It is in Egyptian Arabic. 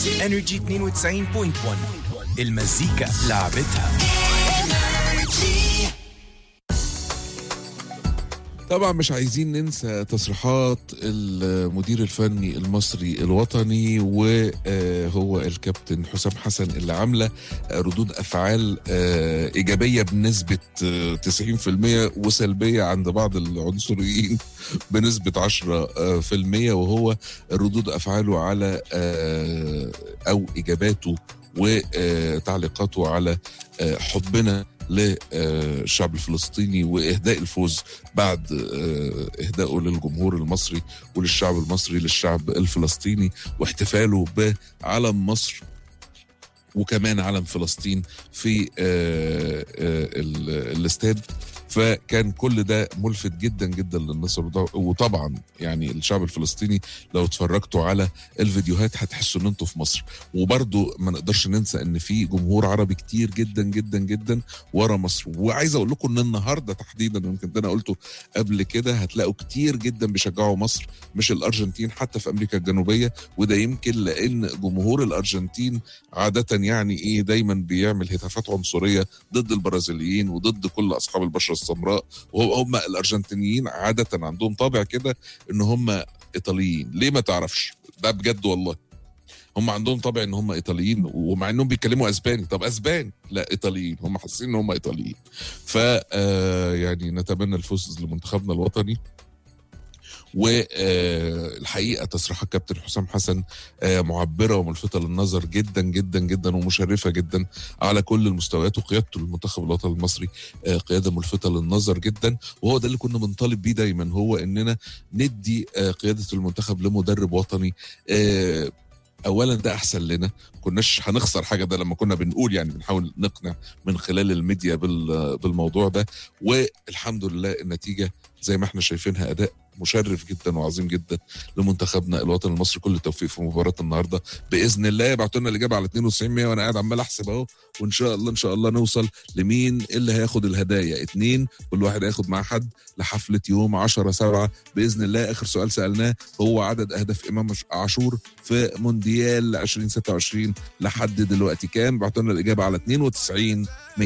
انرجي 92.1 المزيكا لعبتها طبعا مش عايزين ننسى تصريحات المدير الفني المصري الوطني وهو الكابتن حسام حسن اللي عامله ردود افعال آه، ايجابيه بنسبه آه، 90% وسلبيه عند بعض العنصريين بنسبه 10% وهو ردود افعاله على آه، او اجاباته وتعليقاته على آه، حبنا للشعب الفلسطيني واهداء الفوز بعد آه، اهدائه للجمهور المصري وللشعب المصري للشعب الفلسطيني واحتفاله بعلم مصر وكمان علم فلسطين في آه، آه، ال- الاستاد فكان كل ده ملفت جدا جدا للنصر وده- وطبعا يعني الشعب الفلسطيني لو اتفرجتوا على الفيديوهات هتحسوا ان انتوا في مصر وبرضو ما نقدرش ننسى ان في جمهور عربي كتير جدا جدا جدا ورا مصر وعايز اقول لكم ان النهارده تحديدا يمكن ده انا قلته قبل كده هتلاقوا كتير جدا بيشجعوا مصر مش الارجنتين حتى في امريكا الجنوبيه وده يمكن لان جمهور الارجنتين عاده يعني ايه دايما بيعمل هتافات عنصريه ضد البرازيليين وضد كل اصحاب البشره السمراء وهو هم الارجنتينيين عاده عندهم طابع كده ان هم ايطاليين ليه ما تعرفش ده بجد والله هم عندهم طابع ان هم ايطاليين ومع انهم بيتكلموا اسباني طب اسبان لا ايطاليين هم حاسين ان هم ايطاليين ف آه، يعني نتمنى الفوز لمنتخبنا الوطني والحقيقه تصريحات كابتن حسام حسن آه، معبره وملفته للنظر جدا جدا جدا ومشرفه جدا على كل المستويات وقيادته للمنتخب الوطني المصري آه، قياده ملفته للنظر جدا وهو ده اللي كنا بنطالب بيه دايما هو اننا ندي آه، قياده المنتخب لمدرب وطني آه، اولا ده احسن لنا كناش هنخسر حاجه ده لما كنا بنقول يعني بنحاول نقنع من خلال الميديا بال- بالموضوع ده والحمد لله النتيجه زي ما احنا شايفينها اداء مشرف جدا وعظيم جدا لمنتخبنا الوطني المصري كل التوفيق في مباراه النهارده باذن الله يبعتوا لنا الاجابه على 92 100 وانا قاعد عمال احسب اهو وان شاء الله ان شاء الله نوصل لمين اللي هياخد الهدايا اتنين كل واحد هياخد مع حد لحفله يوم 10 7 باذن الله اخر سؤال سالناه هو عدد اهداف امام عاشور في مونديال 2026 لحد دلوقتي كام بعتوا لنا الاجابه على 92